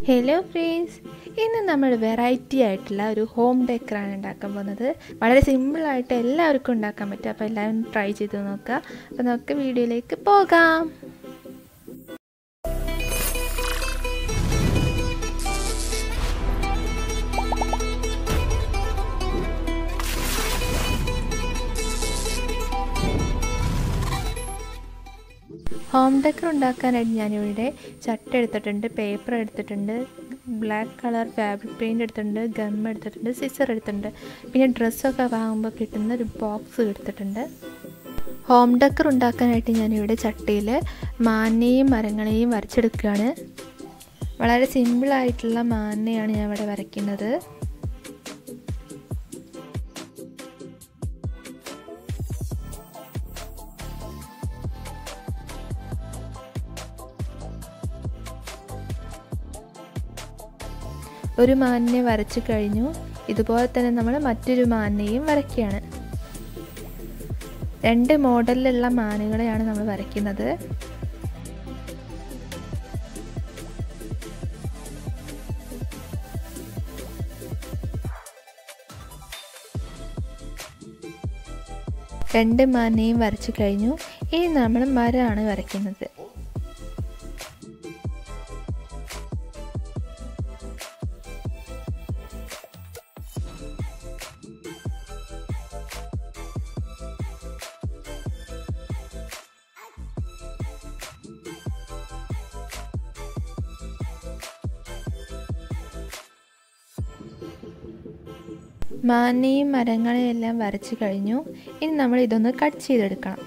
hello friends ഇന്ന് നമ്മൾ variety ആയിട്ടുള്ള ഒരു ഹോം ഡെക്കറാണ് ഉണ്ടാക്കാൻ പോകുന്നത് വളരെ സിമ്പിളായിട്ട് എല്ലാവർക്കും ഉണ്ടാക്കാൻ പറ്റും അപ്പോൾ എല്ലാവരും ട്രൈ ചെയ്ത് നോക്കുക അപ്പോൾ നമുക്ക് വീഡിയോയിലേക്ക് പോകാം ഹോം ഡെക്കർ ഉണ്ടാക്കാനായിട്ട് ഞാനിവിടെ ചട്ട എടുത്തിട്ടുണ്ട് പേപ്പർ എടുത്തിട്ടുണ്ട് ബ്ലാക്ക് കളർ ഫാബ്രിക് പെയിൻറ് എടുത്തിട്ടുണ്ട് ഗം എടുത്തിട്ടുണ്ട് സിസർ എടുത്തിട്ടുണ്ട് പിന്നെ ഡ്രസ്സൊക്കെ വാങ്ങുമ്പോൾ കിട്ടുന്ന ഒരു ബോക്സ് എടുത്തിട്ടുണ്ട് ഹോം ഡെക്കർ ഉണ്ടാക്കാനായിട്ട് ഞാനിവിടെ ചട്ടിയിൽ മാനയും മരങ്ങളെയും വരച്ചെടുക്കുകയാണ് വളരെ സിമ്പിളായിട്ടുള്ള മാനയാണ് ഞാൻ ഇവിടെ വരയ്ക്കുന്നത് ഒരു മാനിനെ വരച്ചു കഴിഞ്ഞു ഇതുപോലെ തന്നെ നമ്മൾ മറ്റൊരു മാനിനെയും വരയ്ക്കുകയാണ് രണ്ട് മോഡലിലുള്ള മാനുകളെയാണ് നമ്മൾ വരയ്ക്കുന്നത് രണ്ട് മാനെയും വരച്ചു കഴിഞ്ഞു ഇനി നമ്മൾ മരമാണ് വരയ്ക്കുന്നത് മാനയും മരങ്ങളെയും എല്ലാം വരച്ചു കഴിഞ്ഞു ഇനി നമ്മൾ ഇതൊന്ന് കട്ട് ചെയ്തെടുക്കണം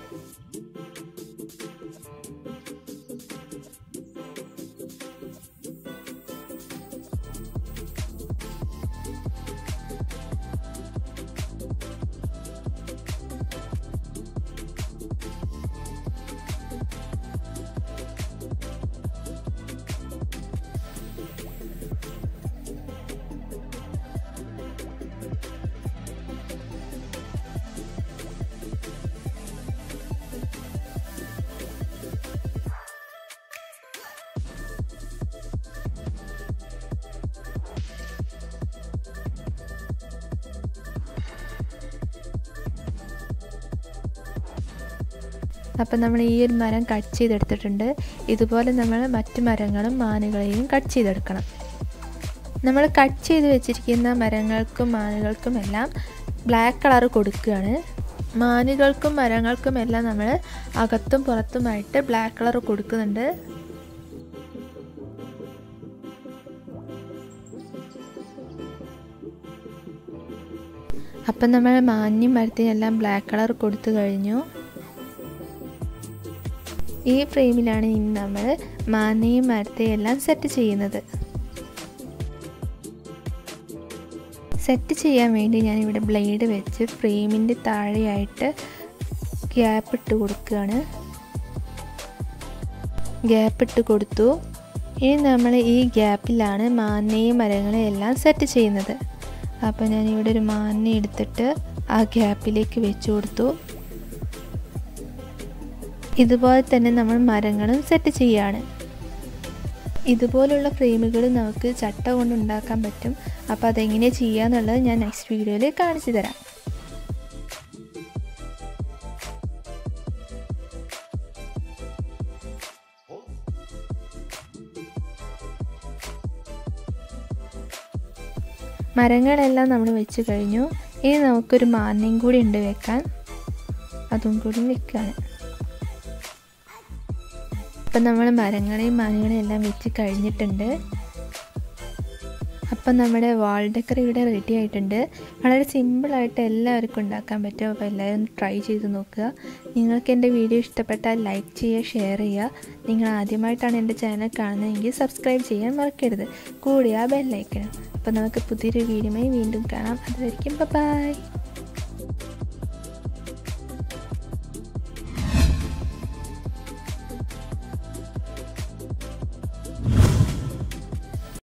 അപ്പം നമ്മൾ ഈ ഒരു മരം കട്ട് ചെയ്തെടുത്തിട്ടുണ്ട് ഇതുപോലെ നമ്മൾ മറ്റു മരങ്ങളും മാനുകളെയും കട്ട് ചെയ്തെടുക്കണം നമ്മൾ കട്ട് ചെയ്ത് വെച്ചിരിക്കുന്ന മരങ്ങൾക്കും മാനുകൾക്കും എല്ലാം ബ്ലാക്ക് കളർ കൊടുക്കുകയാണ് മാനുകൾക്കും മരങ്ങൾക്കും എല്ലാം നമ്മൾ അകത്തും പുറത്തുമായിട്ട് ബ്ലാക്ക് കളർ കൊടുക്കുന്നുണ്ട് അപ്പം നമ്മൾ മാന്യം മരത്തിനെല്ലാം ബ്ലാക്ക് കളർ കൊടുത്തു കഴിഞ്ഞു ഈ ഫ്രെയിമിലാണ് ഇനി നമ്മൾ മാനയും മരത്തെയും എല്ലാം സെറ്റ് ചെയ്യുന്നത് സെറ്റ് ചെയ്യാൻ വേണ്ടി ഞാനിവിടെ ബ്ലേഡ് വെച്ച് ഫ്രെയിമിൻ്റെ താഴെയായിട്ട് ഗ്യാപ്പ് ഇട്ട് കൊടുക്കുകയാണ് ഗ്യാപ്പ് ഇട്ട് കൊടുത്തു ഇനി നമ്മൾ ഈ ഗ്യാപ്പിലാണ് മാനയും മരങ്ങളെയും എല്ലാം സെറ്റ് ചെയ്യുന്നത് അപ്പോൾ ഞാനിവിടെ ഒരു മാന എടുത്തിട്ട് ആ ഗ്യാപ്പിലേക്ക് വെച്ച് കൊടുത്തു ഇതുപോലെ തന്നെ നമ്മൾ മരങ്ങളും സെറ്റ് ചെയ്യാണ് ഇതുപോലുള്ള ഫ്രെയിമുകൾ നമുക്ക് ചട്ട കൊണ്ട് ഉണ്ടാക്കാൻ പറ്റും അപ്പോൾ അതെങ്ങനെ ചെയ്യാന്നുള്ളത് ഞാൻ നെക്സ്റ്റ് വീഡിയോയിൽ കാണിച്ചു തരാം മരങ്ങളെല്ലാം നമ്മൾ വെച്ച് കഴിഞ്ഞു ഇനി നമുക്കൊരു മാനയും കൂടി ഉണ്ട് വെക്കാൻ അതും കൂടി വെക്കുകയാണ് അപ്പം നമ്മൾ മരങ്ങളെയും മാനുകളെയും എല്ലാം വെച്ച് കഴിഞ്ഞിട്ടുണ്ട് അപ്പം നമ്മുടെ വാൾ ഡെക്കർ ഇവിടെ റെഡി ആയിട്ടുണ്ട് വളരെ സിമ്പിളായിട്ട് എല്ലാവർക്കും ഉണ്ടാക്കാൻ പറ്റും അപ്പോൾ എല്ലാവരും ട്രൈ ചെയ്ത് നോക്കുക നിങ്ങൾക്ക് എൻ്റെ വീഡിയോ ഇഷ്ടപ്പെട്ടാൽ ലൈക്ക് ചെയ്യുക ഷെയർ ചെയ്യുക നിങ്ങൾ ആദ്യമായിട്ടാണ് എൻ്റെ ചാനൽ കാണുന്നതെങ്കിൽ സബ്സ്ക്രൈബ് ചെയ്യാൻ മറക്കരുത് കൂടിയ ബെല്ലൈക്കണം അപ്പോൾ നമുക്ക് പുതിയൊരു വീഡിയോയുമായി വീണ്ടും കാണാം അതുവരെയും ബൈ